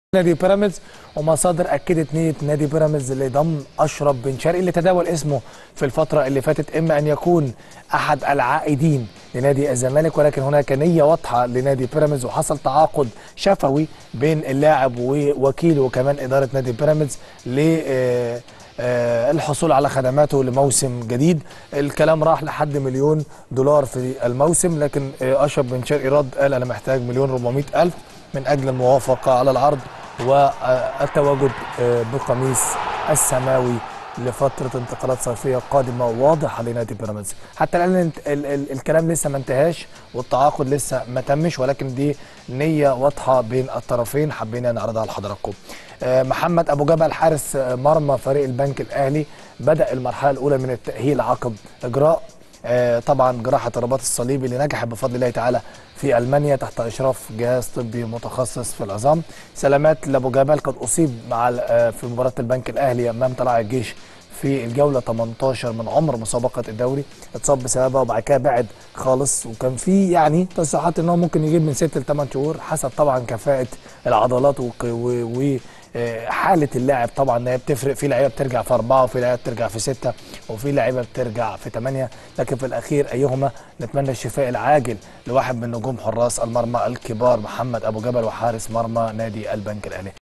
نادي بيراميدز ومصادر اكدت نيه نادي بيراميدز لضم اشرف بن شرقي اللي تداول اسمه في الفتره اللي فاتت اما ان يكون احد العائدين لنادي الزمالك ولكن هناك نيه واضحه لنادي بيراميدز وحصل تعاقد شفوي بين اللاعب ووكيله وكمان اداره نادي بيراميدز ل الحصول على خدماته لموسم جديد الكلام راح لحد مليون دولار في الموسم لكن اشرف بن شرقي رد قال انا محتاج مليون 400 الف من اجل الموافقه على العرض والتواجد بقميص السماوي لفتره انتقالات صيفيه قادمه واضحه لنادي بيراميدز حتى الان ال ال الكلام لسه ما انتهاش والتعاقد لسه ما تمش ولكن دي نيه واضحه بين الطرفين حبينا نعرضها لحضراتكم محمد ابو جبل حارس مرمى فريق البنك الاهلي بدا المرحله الاولى من التاهيل عقب اجراء طبعا جراحه الرباط الصليبي اللي نجح بفضل الله تعالى في المانيا تحت اشراف جهاز طبي متخصص في العظام سلامات لابو جبل قد اصيب مع في مباراه البنك الاهلي امام طلائع الجيش في الجوله 18 من عمر مسابقه الدوري اتصاب بسببها وبعد كده بعد خالص وكان في يعني تصريحات ان هو ممكن يجيب من 6 ل 8 شهور حسب طبعا كفاءه العضلات و حاله اللاعب طبعا ان هي بتفرق في لعيبه بترجع في اربعه وفي لعيبه بترجع في سته وفي لعيبه بترجع في ثمانيه لكن في الاخير ايهما نتمنى الشفاء العاجل لواحد من نجوم حراس المرمى الكبار محمد ابو جبل وحارس مرمى نادي البنك الاهلي